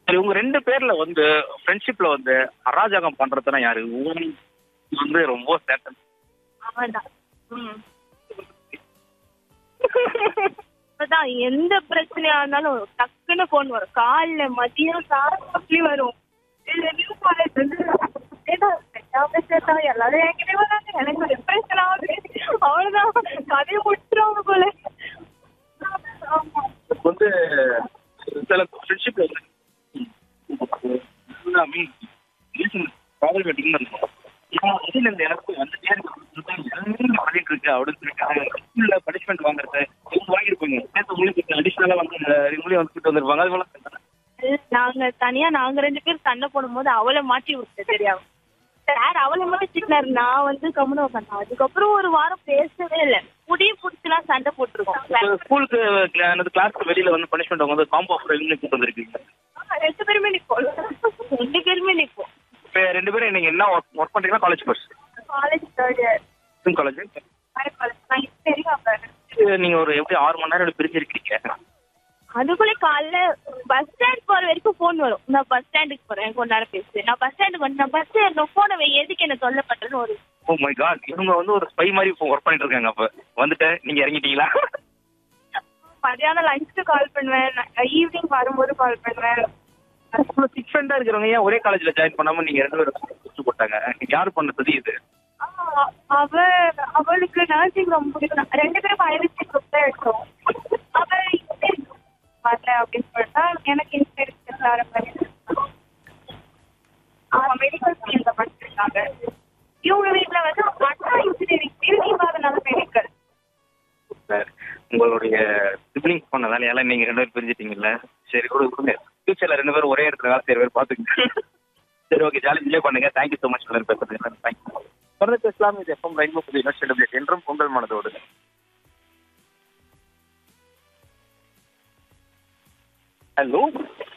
சரி உங்க ரெண்டு பேர்ல வந்து ஃப்ரெண்ட்ஷிப்ல வந்து அராஜகம் பண்றதுனா யாரு உங்க வந்து ரொம்ப சேட்டன் அவன்தான் ம் அதான் எந்த பிரச்சனையா இருந்தாலும் டக்குன்னு ஃபோன் வரும் காலைல மதியம் சாப்பிட்டு வரும் இது நியூ காலேஜ் வந்து ஏதோ செட்டா பேசுறதா எல்லாரும் என்கிட்ட வராங்க எனக்கு டிப்ரெஷன் ஆகுது அவ்வளவுதான் கதையை முடிச்சிருவாங்க போல ஆமா வந்து சில ஃப்ரெண்ட்ஷிப்ல வந்து மீன் காதல் கட்டிங் இருக்கும் இதுல இந்த எனக்கு வந்துட்டே இருக்கு பண்ணிட்டு இருக்கு அப்படின்னு சொல்லிட்டு ஸ்கூல்ல பனிஷ்மெண்ட் வாங்குறது இவங்க வாங்கியிருப்பாங்க சேர்த்து உங்களுக்கு அடிஷனலா வந்து இவங்களே வந்து கூட்டு வந்திருப்பாங்க அது போல நாங்க தனியா நாங்க ரெண்டு பேரும் சண்டை போடும்போது அவளை மாட்டி விட்டு தெரியாம சார் அவளை மட்டும் திட்டினாரு நான் வந்து கம்முனு உட்காந்தேன் அதுக்கப்புறம் ஒரு வாரம் பேசவே இல்லை முடிய பிடிச்சலாம் சண்டை போட்டிருக்கோம் ஸ்கூலுக்கு எனது கிளாஸ்க்கு வெளியில வந்து பனிஷ்மெண்ட் வாங்க வந்து காம்போ ஆஃபர் எழுதி கூட்டு வந்திருக்கீங்க ஆ, ரெண்டு பேருமே நிப்போம் ரெண்டு பேருமே நிப்போம் இப்போ ரெண்டு பேரும் நீங்க என்ன ஒர்க் பண்றீங்கன்னா college course college third year college college நான் இப்போ தெரியும் அப்ப நீங்க ஒரு எப்படி ஆறு மணி நேரம் பிரிஞ்சிருக்கீங்க அதுக்குள்ளே காலைல பஸ் ஸ்டாண்ட் போற வரைக்கும் ஃபோன் வரும் நான் பஸ் ஸ்டாண்டுக்கு போறேன் கொஞ்ச நேரம் பேசு நான் பஸ் ஸ்டாண்டுக்கு வந்து நான் பஸ் ஏறணும் ஃபோனை வை எதுக்கு என்ன தொல்லை பண்றேன்னு ஒரு ஓ மை காட் இவங்க வந்து ஒரு ஸ்பை மாதிரி ஒர்க் பண்ணிட்டு இருக்காங்க அப்ப வந்துட்டு நீங்க இறங்கிட்டீங்களா மதியானம் லஞ்சுக்கு கால் பண்ணுவேன் ஈவினிங் வரும்போது கால் பண்ணுவேன் இவ்வளவு சிக்ஸ் ஃப்ரெண்டா இருக்கிறவங்க ஏன் ஒரே காலேஜ்ல ஜாயின் பண்ணாம நீங்க ரெண்டு பேரும் சுத்து போட்டாங்க யாரு பண்ணது இது ஆ, அவ அவளுக்கு நர்சிங் ரொம்ப பிடிக்கும் ரெண்டு பேரும் பயாலஜி குரூப் தான் எடுத்தோம் அவ engineering வரல அப்படின்னு சொல்லிட்டா எனக்கு இன்ஜினியரிங் வர மாதிரி அவ மெடிக்கல் ஃபீல்ட்ல படிச்சிருக்காங்க இவங்க வீட்டுல வந்து அண்ணா இன்ஜினியரிங் ஃபீல்ட் அதனால மெடிக்கல் சார் உங்களுடைய சிப்ளிங்ஸ் பண்ண வேலையெல்லாம் நீங்க ரெண்டு பேரும் பிரிஞ்சிட்டீங்கல்ல சரி கூட கொடுங்க ஃபியூச்சர்ல ரெண்டு பேரும் ஒரே இடத்துல வேலை செய்யற பேர் பாத்துக்கங்க சரி ஓகே ஜாலி என்ஜாய் பண்ணுங்க தேங்க்யூ ஸோ மச் எல்லாரும் பேசுறது தேங்க்யூ தொடர்ந்து பேசலாம் இது எஃப்எம் ரெயின்போ புது யூனிவர்சிட்டி என்றும் உங்கள் மனதோடு ஹலோ